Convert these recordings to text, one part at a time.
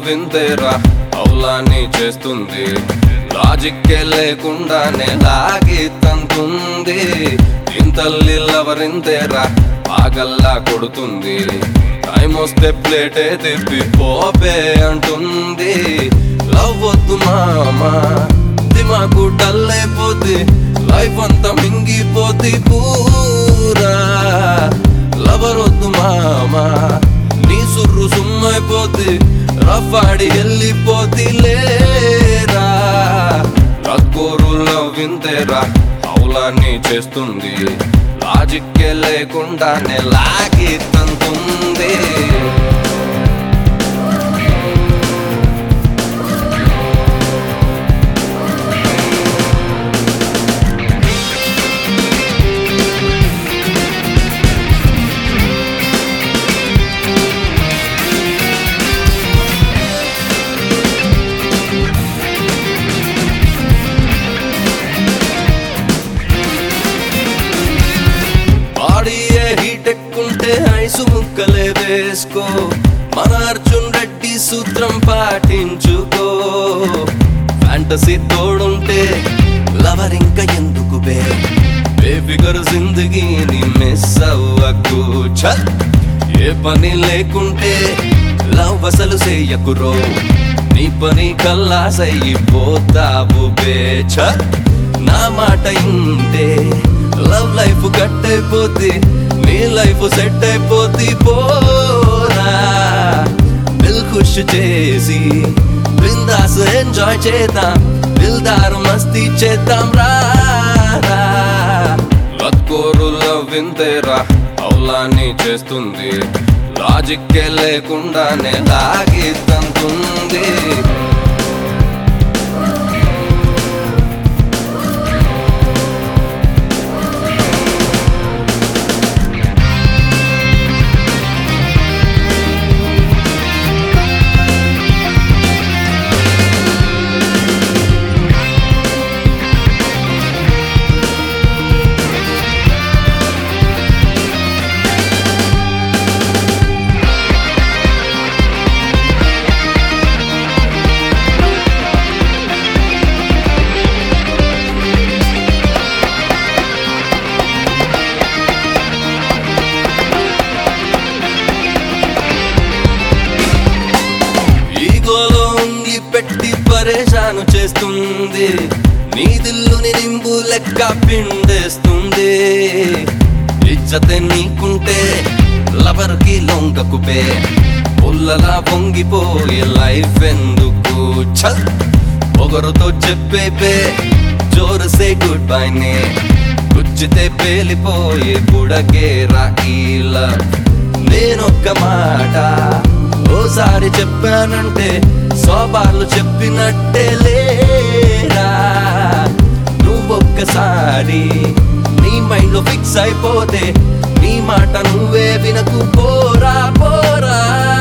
వింతేరా అవులాన్ని చేస్తుంది లాజిక్కే లేకుండానే లాగి తంతుంది ఇంతల్లి లవరింతేరా ఆగల్లా కొడుతుంది టైం వస్తే ప్లేటే తిప్పి పోపే అంటుంది లవ్ వద్దు మామా దిమాకు డల్ అయిపోద్ది లైఫ్ అంతా మింగిపోద్ది పూరా లవర్ వద్దు మామా నీ సుర్రు సుమ్మైపోద్ది రఫాడి వెళ్ళిపోద్ది లేరా రగ్గోరులో వింతేరా అవులాన్ని చేస్తుంది లాజిక్కే లేకుండానే లాగి తంతుంది బాడీయే హీట్ ఎక్కుంటే ఐసు ముక్కలే వేసుకో మన అర్జున్ రెడ్డి సూత్రం పాటించుకో ఫ్యాంటసీ తోడుంటే లవర్ ఇంకా ఎందుకు బే బేబిగర్ జిందగీని మిస్ అవ్వకు చల్ ఏ పని లేకుంటే లవ్ అసలు చెయ్యకురో నీ పని కల్లాసయ్యిపోతావు బే చల్ నా మాట ఇంటే లవ్ లైఫ్ కట్ అయిపోద్ది నీ లైఫ్ సెట్ అయిపోద్ది పోరా దిల్ ఖుష్ చేసి బిందాస్ ఎంజాయ్ చేద్దాం దిల్దారు మస్తీ చేద్దాం రా లక్కోరులో వింతేరా అవులాన్ని చేస్తుంది లాజిక్కే లేకుండానే లాగి తంతుంది ఈగోలో ఉంగి పెట్టి పరేషాను చేస్తుంది నీ దిల్లుని నింబు లెక్క పిండేస్తుంది ఇజ్జతే నీకుంటే లవర్కి లొంగకుపే పుల్లలా పొంగిపోయే లైఫ్ ఎందుకు చల్ పొగరుతో చెప్పే పే జోరు సే గుడ్ బై నే గుచ్చితే పేలిపోయే బుడకే రాకీల నేనొక్క మాట ఓసారి చెప్పానంటే సోబాలు చెప్పినట్టే లేరా నువ్వొక్కసారి నీ మైండ్ లో ఫిక్స్ అయిపోతే నీ మాట నువ్వే వినకు పోరా పోరా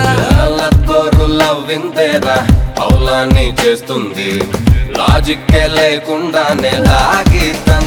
లవ్ వింతేరా అవులాన్ని చేస్తుంది లాజిక్కే లేకుండానే లాగి